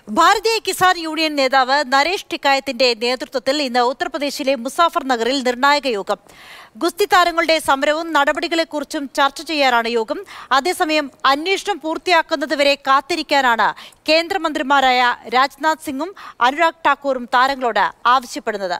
ഭാരതീയ കിസാൻ യൂണിയൻ നേതാവ് നരേഷ് ടിക്കായത്തിന്റെ നേതൃത്വത്തിൽ ഇന്ന് ഉത്തർപ്രദേശിലെ മുസാഫർ നഗറിൽ നിർണായക യോഗം ഗുസ്തി താരങ്ങളുടെ സമരവും നടപടികളെക്കുറിച്ചും ചർച്ച ചെയ്യാനാണ് യോഗം അതേസമയം അന്വേഷണം പൂർത്തിയാക്കുന്നതുവരെ കാത്തിരിക്കാനാണ് കേന്ദ്രമന്ത്രിമാരായ രാജ്നാഥ് സിംഗും അനുരാഗ് ഠാക്കൂറും താരങ്ങളോട് ആവശ്യപ്പെടുന്നത്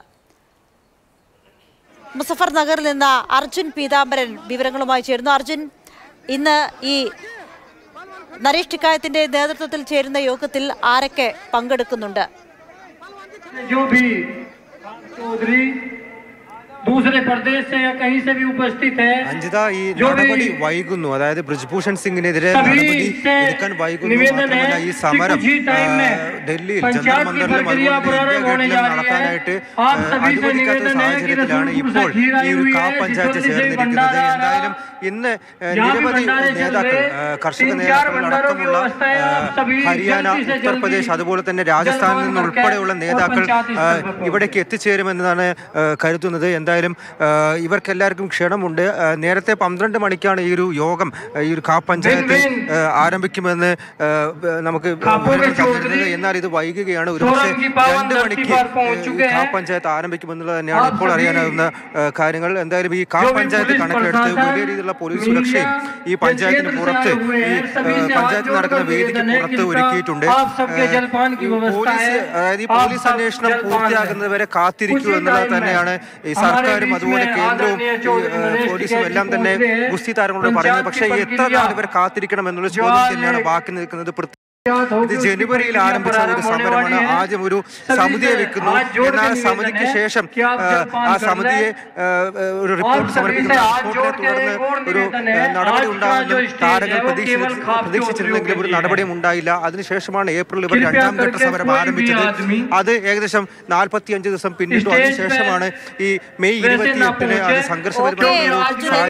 മുസഫർ നഗറിൽ നിന്ന് അർജുൻ പീതാംബരൻ വിവരങ്ങളുമായി ചേരുന്നു അർജുൻ ഇന്ന് ഈ നരേഷ് ടിക്കായത്തിന്റെ നേതൃത്വത്തിൽ ചേരുന്ന യോഗത്തിൽ ആരൊക്കെ പങ്കെടുക്കുന്നുണ്ട് जो भी चौधरी दूसरे प्रदेश से या कहीं से भी उपस्थित है അഞ്ജിത ഈ जो भी നടപടി വൈകുന്നു അതായത് ബ്രിജ്ഭൂഷൺ സിംഗിനെതിരെ सभी നടപടി से എടുക്കാൻ വൈകുന്നു निवेदन മാത്രമല്ല है ഈ कि സമരം कुछ ही टाइम में ആ, ഡൽഹിയിൽ पंचायत ജന്തർ की മന്ദറിലും प्रक्रिया അതുപോലെ ഇന്ത്യ प्रारंभ होने ഗേറ്റിലും जा रही है നടത്താനായിട്ട് आप ആ, सभी से അനുവദിക്കാത്ത निवेदन है कि സാഹചര്യത്തിലാണ് रसूलपुर ഇപ്പോൾ से खीर आई ഈ ഒരു हुई കാ है പഞ്ചായത്ത് जिसमें से ചേർന്നിരിക്കുന്നത് भंडारा आ रहा എന്തായാലും ഇന്ന് ആ, जहाँ भी നിരവധി भंडारे चल നേതാക്കൾ रहे, ആ, കർഷക तीन चार നേതാക്കൾ भंडारों की അടക്കമുള്ള व्यवस्था है, ആ, आप सभी ഹരിയാന जल्दी से जल्दी ഉത്തർപ്രദേശ് അതുപോലെ തന്നെ രാജസ്ഥാനിൽ നിന്ന് जल्द ഉൾപ്പെടെയുള്ള और നേതാക്കൾ पंचायत ആ, स्तर पर ഇവിടേക്ക് എത്തിച്ചേരുമെന്നാണ് ആ, കരുതുന്നത് എന്തായാലും ആ, ഇവർക്കെല്ലാവർക്കും ക്ഷണമുണ്ട് ആ, നേരത്തെ പന്ത്രണ്ട് മണിക്കാണ് ഈ ഒരു യോഗം ആ, ഈ ഒരു കാ പഞ്ചായത്ത് വിൻ. ആ, ആരംഭിക്കുമെന്ന് ആ, വ- നമുക്ക് കാപ്പൂർ വിവരം ചൗധരി തന്നിരുന്നത്. എന്നാൽ ഇത് വൈകുകയാണ് ഒരുപക്ഷെ सोलह की पावन രണ്ട് धरती മണിക്ക് पर पहुंच ഈ चुके കാ हैं। പഞ്ചായത്ത് ആരംഭിക്കുമെന്നുള്ളത് തന്നെയാണ് आप ഇപ്പോൾ सभी അറിയാനാകുന്ന ആ, കാര്യങ്ങൾ എന്തായാലും ഈ കാ जो भी പഞ്ചായത്ത് पुलिस കണക്കിലെടുത്ത് प्रशासन, വലിയ രീതിയിലുള്ള പോലീസ് मीडिया, സുരക്ഷയും ഈ ये പഞ്ചായത്തിന് क्षेत्र से പുറത്ത് आए हुए ഈ हैं, सभी ആ, से हाथ പഞ്ചായത്ത് നടക്കുന്ന जोड़कर വേദിക്ക് निवेदन है പുറത്ത് कि ഒരുക്കിയിട്ടുണ്ട് आप सबके ആ, जलपान की ഈ व्यवस्था പോലീസ് है। അതായത് ഈ आप പോലീസ് सब അന്വേഷണം जलपान പൂർത്തിയാകുന്നത് വരെ കാത്തിരിക്കൂ उसी എന്നുള്ളത് time में തന്നെയാണ് ഈ हमारे സർക്കാരും बीच അതുപോലെ में കേന്ദ്രവും आदरणीय ഈ, चौधरी ആ, नरेश പോലീസും टिकैत എല്ലാം തന്നെ पहुंच रहे हैं। ഗുസ്തി താരങ്ങളോട് पंचायत പറയുന്നത് പക്ഷേ की എത്ര प्रक्रिया നാൾ ഇവർ കാത്തിരിക്കണം എന്നുള്ള जो ചോദ്യം आज തന്നെയാണ് ബാക്കി നിൽക്കുന്നത് പ്രത്യേക बात होगी, ഇത് उसकी ജനുവരിയിൽ प्रक्रिया ആരംഭിച്ച ഒരു प्रारंभ होने സമരമാണ് वाली है। ആദ്യം ഒരു सभी സമിതിയെ से വെക്കുന്നു हाथ जोड़ के എന്നാൽ निवेदन സമിതിക്ക് है ശേഷം कि आप ആ, जलपान ആ कर സമിതിയെ लें। ആ, ഒരു റിപ്പോർട്ട് सभी സമർപ്പിക്കുന്ന से हाथ റിപ്പോർട്ടിനെ जोड़ के തുടർന്ന് एक और ഒരു निवेदन ആ, है। നടപടി आज का ഉണ്ടാകുമെന്നും जो स्टेज താരങ്ങൾ है वो പ്രതീക്ഷിച്ച केवल खाप പ്രതീക്ഷിച്ചിരുന്നെങ്കിലും ഒരു के लिए നടപടിയും ഉണ്ടായില്ല അതിനുശേഷമാണ് ഏപ്രിൽ ഇവർ कृपया രണ്ടാം ഘട്ട करके സമരം कोई भी ആരംഭിച്ചത് आदमी അത് ഏകദേശം നാൽപ്പത്തി അഞ്ച് ദിവസം പിന്നിട്ടു स्टेज पे അതിനുശേഷമാണ് ഈ മെയ് वैसे ना ഇരുപത്തിയെട്ടിന് അത് पहुंचे। സംഘർഷപരമായ ഓക്കേ, ഒരു അർജുൻ, സാഹചര്യം